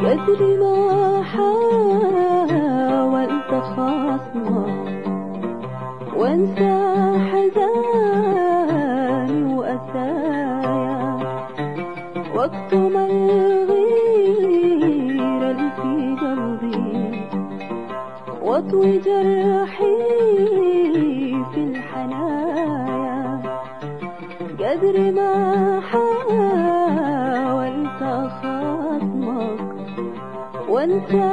قدر ما حاولت خصمك وانسى حزاني وأسايا واكتم الغيرة اللي في قلبي واطوي جرحي في الحنايا قدر ما حاولت أخاصمك وانسى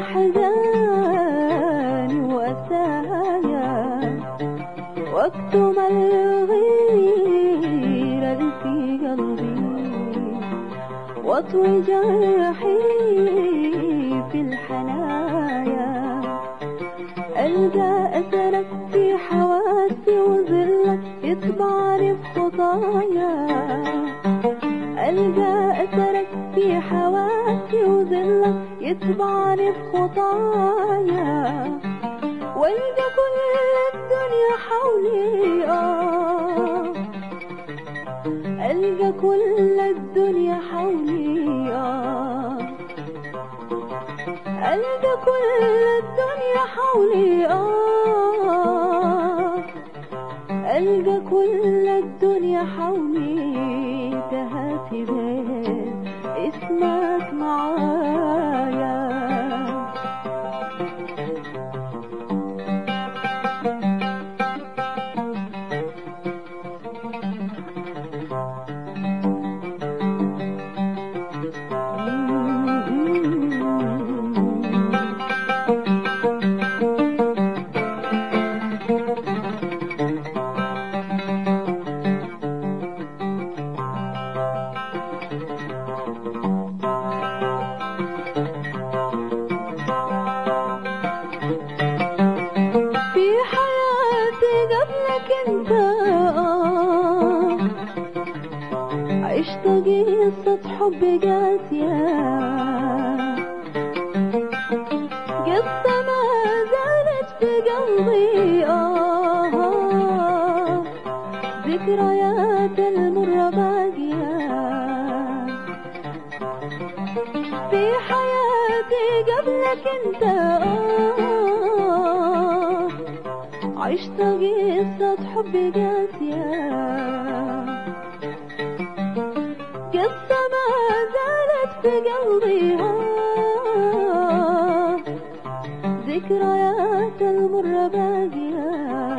حزاني وأسايا واكتم الغيرة اللي في قلبي واطوي جرحي في الحنايا ألقى أثرك في حواسي وظلك يتبعني في خطايا ألقى أثرك في حواسي وظلك يتبعني في خطايا والقى كل الدنيا حولي آه ألقى كل الدنيا حولي آه ألقى كل الدنيا حولي آه ألقى كل الدنيا حولي تهاتي بين اسمك معايا في حياتي قبلك انت عشت قصة حب قاسية قصة ما زالت في قلبي آه ذكريات المرة باقية في حياتي قبلك انت آه عشت قصة حب قاسية قصة ما زالت في قلبي آه ذكريات المرة باقية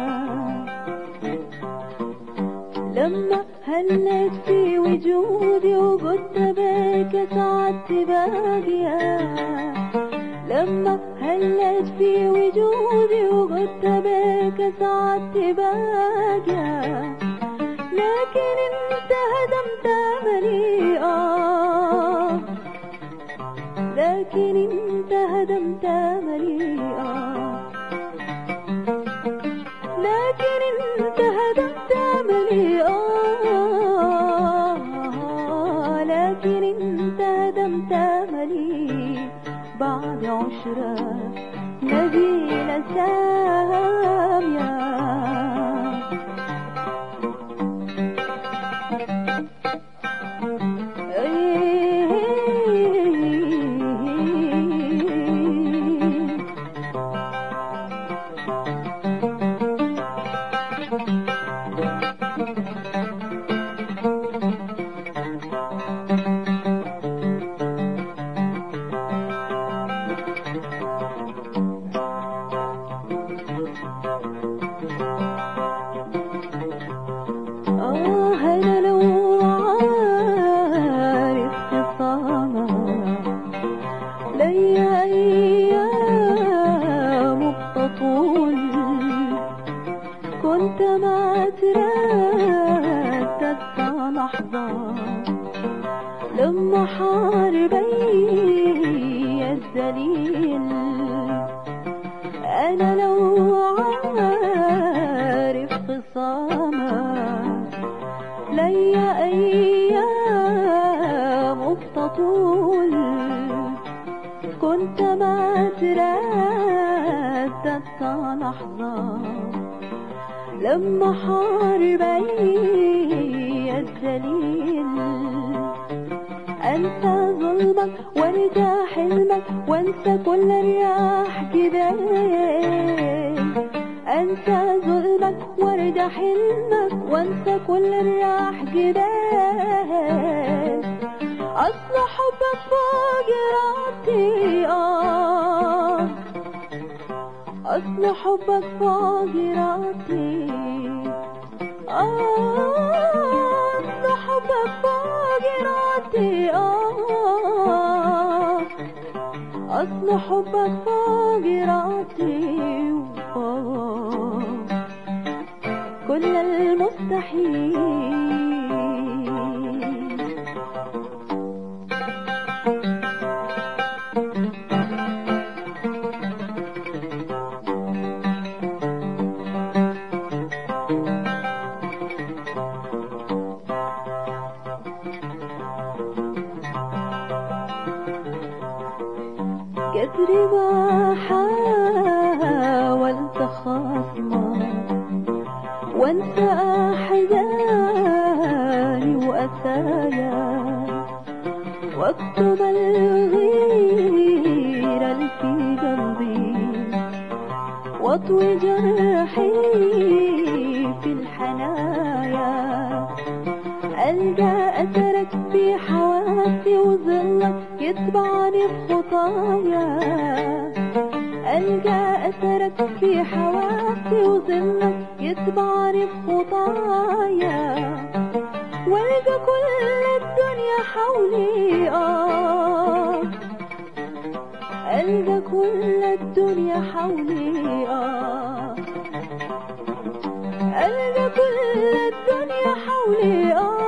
لما هلت في وجودي وقلت بك سعادتي باقية لما هلت في وجودي وقلت بك سعادتي باقية لكن انت هدمت املي آه لكن انت هدمت املي آه لكن انت هدمت املي آه لكن انت هدمت املي بعد عشرة نبيلة سامية آه أنا لو عارف خصامك لي أيام بتطول كنت ما ترددت لحظة لما حاربي الذليل أنا لو عارف خصامك لي أيام بتطول كنت ما ترددت لحظة لما حاربي الذليل انسى ظلمك وارجع حلمك وانسى كل الرياح جبال انسى ظلمك وارجع حلمك وانسى كل الرياح جبال اصل حبك فوق راسي اه اصل حبك فوق راسي أصل حبك فوق راسي آه أصل حبك فوق راسي وفوق كل المستحيل قدر ما حاولت خصمك وانسى احزاني واسايا واكتم الغيرة اللي في قلبي واطوي جرحي في الحنايا ألقى أثرك في حواسي وظلك يتبعني في خطايا ألقى أثرك في حواسي وظلك يتبعني في خطايا والقى كل الدنيا حولي آه ألقى كل الدنيا حولي آه ألقى كل الدنيا حولي آه